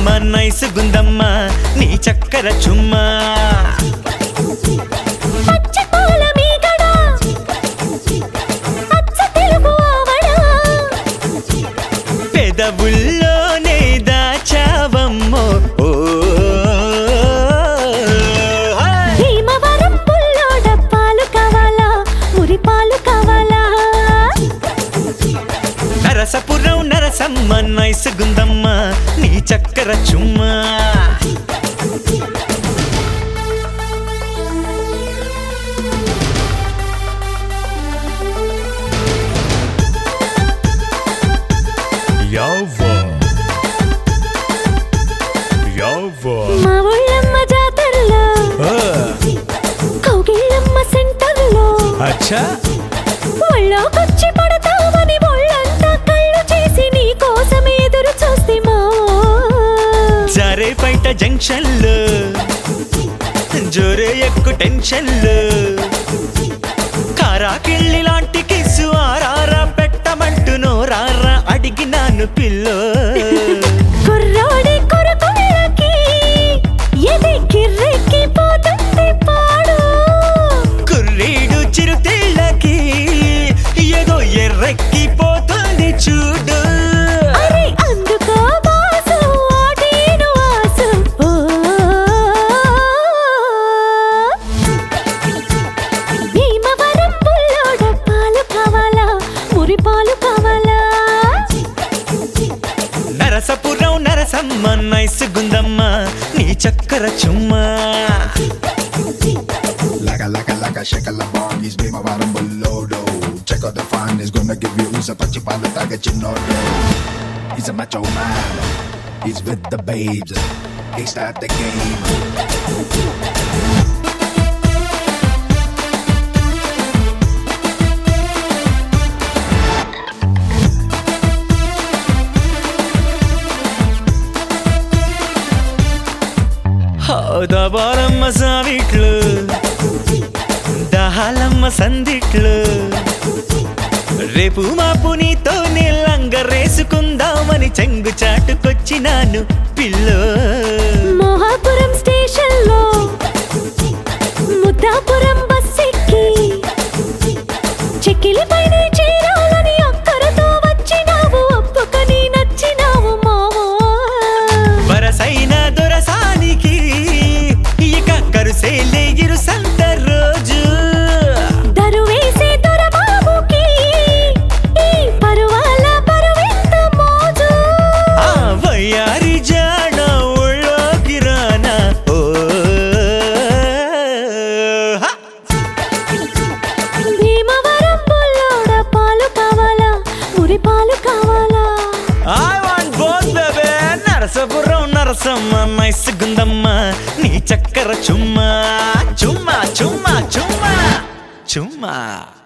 Narasamma nice గుందమ్మ నీ చక్కర చుమ్మా పచ్చపాల మీగడ అచ్చ తెలుగు ఆవడ పెదవుల్లోనే దాచావమ్మో ఓ భీమవరం పుల్లోడ పాలు కావాలా మురి పాలు కావాలా నరసపురం నరసమ్మ నైసు గుందమ్మ నీ చక్కర చుమ్మా Java. Java. మా ఊళ్ళమ్మ జాతరలో కౌగిళ్ళమ్మ సెంటర్లో Acha? ఒళ్ళోకొచ్చి పడతావని ఒళ్ళంతా కళ్ళు చేసి నీ కోసం ఎదురు చూస్తే మా జారేపేట జంక్షన్లు జోరే ఎక్కు టెన్షన్లు కారాకిళ్ళి లాంటి కిస్సు ఆరారా పెట్టమంటూ నోరారా అడిగినాను పిల్లో కుర్రోడి కొరకొళ్ళకి ఎది కిర్రెక్కి పోతుంది పాడు కుర్రీడు చిరుతిళ్ళకి ఏదో ఎర్రెక్కి పోతుంది చూడు అరే అందుకో బాసు ఆటేను ఆసు ఓ భీమవరం పుల్లోడ పాలు కావాలా మురి పాలు కావాలా నరసపురం నరసమ్మ నైసు గుందమ్మ నీ చక్కర చుమ్మా Laka laka laka shaka la bomb, he's be my bottom below Check out the fun, he's gonna give you a pachi pala taga chinodo. He's a macho man, he's with the babes. He start the game. హౌదాబాలమ్మ సావిట్లు దహాలమ్మ సందిట్లు రేపు మాపు నీతో లంగరేసుకుందామని చెంగు చాటుకొచ్చినాను pillow మోహాపురం స్టేషన్లో Muddapuram bus ఎక్కి చెక్కిలి పైన చేరాలని అక్కరతో వచ్చినావు ఒప్పుకొని నచ్చినావు మావో వరసైన దొరసానికి ఇక కరుసేలే ఇరు సంత రోజు దరువేసే దొరబాబుకి ఈ పరువాల పరువెంత మోజు ఆ వయ్యారి జాడ ఒళ్ళోకి రానా ఓ హ! భీమవరం పుల్లోడ పాలు కావాలా మురి పాలు కావాలా I want both baby Narasapuram Narasamma nice గుందమ్మ నీ చక్కర చుమ్మా చుమ్మా చుమ్మా చుమ్మా చుమ్మా